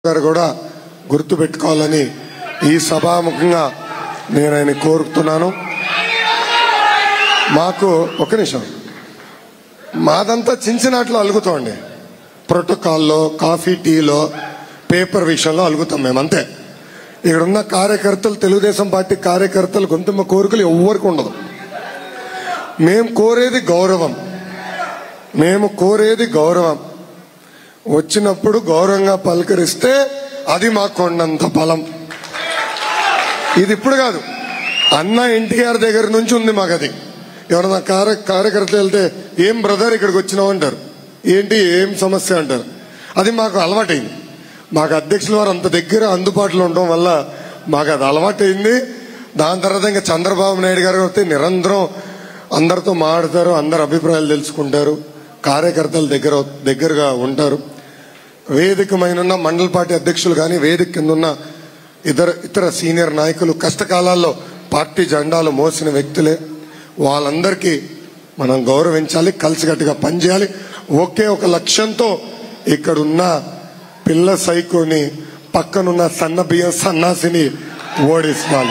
గారు కూడా గుర్తు పెట్టుకోవాలని ఈ సభాముఖంగా నేను ఆయన కోరుతున్నాను మాకు ఒక నిమిషం మాదంతా చించినట్లు అలుగుతామండి ప్రోటోకాల్లో కాఫీ టీలో పేపర్ విషయంలో అలుగుతాం మేము అంతే ఇక్కడ ఉన్న కార్యకర్తలు తెలుగుదేశం పార్టీ కార్యకర్తలు గొంతుమ్మ కోరికలు ఎవ్వరికి ఉండదు మేము కోరేది గౌరవం మేము కోరేది గౌరవం వచ్చినప్పుడు గౌరవంగా పలకరిస్తే అది మాకు కొండంత బలం ఇది ఇప్పుడు కాదు అన్న ఎన్టీఆర్ దగ్గర నుంచి ఉంది మాకు అది ఎవరన్నా కార్య కార్యకర్త వెళ్తే ఏం బ్రదర్ ఇక్కడికి వచ్చినావు అంటారు ఏంటి ఏం సమస్య అంటారు అది మాకు అలవాటైంది మాకు అధ్యక్షుల వారు అంత దగ్గర అందుబాటులో ఉండడం వల్ల మాకు అది అలవాటైంది దాని తర్వాత ఇంకా చంద్రబాబు నాయుడు గారు వస్తే నిరంతరం అందరితో మాట్లాడతారు అందరి అభిప్రాయాలు తెలుసుకుంటారు కార్యకర్తల దగ్గర దగ్గరగా ఉంటారు వేదికమైన మండల పార్టీ అధ్యక్షులు కానీ వేదిక కింద ఉన్న ఇతర ఇతర సీనియర్ నాయకులు కష్టకాలాల్లో పార్టీ జెండాలు మోసిన వ్యక్తులే వాళ్ళందరికీ మనం గౌరవించాలి కలిసికట్టుగా పనిచేయాలి ఒకే ఒక లక్ష్యంతో ఇక్కడున్న పిల్ల సైకోని పక్కనున్న సన్న బియ్యం సన్నాసిని ఓడించాలి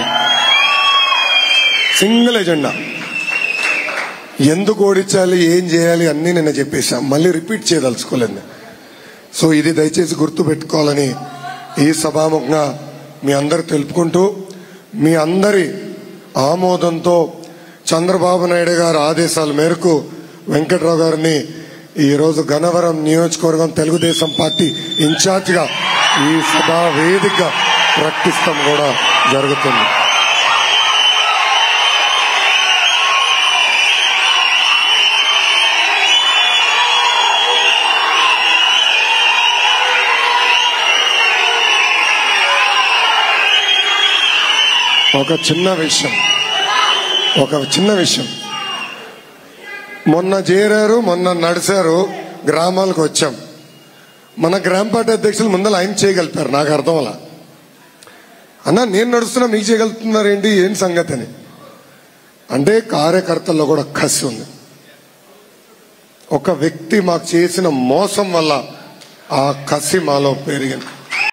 సింగిల్ ఎజెండా ఎందుకు ఓడించాలి ఏం చేయాలి అన్నీ నేను చెప్పేశాం మళ్ళీ రిపీట్ చేయదలుచుకోలేదు సో ఇది దయచేసి గుర్తు పెట్టుకోవాలని ఈ సభాముఖంగా మీ అందరు తెలుపుకుంటూ మీ అందరి ఆమోదంతో చంద్రబాబు నాయుడు గారి ఆదేశాల మేరకు వెంకట్రావు గారిని ఈ రోజు గన్నవరం నియోజకవర్గం తెలుగుదేశం పార్టీ ఇన్ఛార్జిగా ఈ సభా వేదిక ప్రకటిస్తాం కూడా జరుగుతుంది ఒక చిన్న విషయం ఒక చిన్న విషయం మొన్న చేరారు మొన్న నడిచారు గ్రామాలకు వచ్చాం మన గ్రామ పార్టీ అధ్యక్షులు ముందర ఆయన చేయగలిపారు నాకు అర్థం అలా అన్న నేను నడుస్తున్నా మీకు చేయగలుగుతున్నారు ఏంటి ఏం సంగతి అని అంటే కార్యకర్తల్లో కూడా కసి ఉంది ఒక వ్యక్తి మాకు చేసిన మోసం వల్ల ఆ కసి మాలో పెరిగింది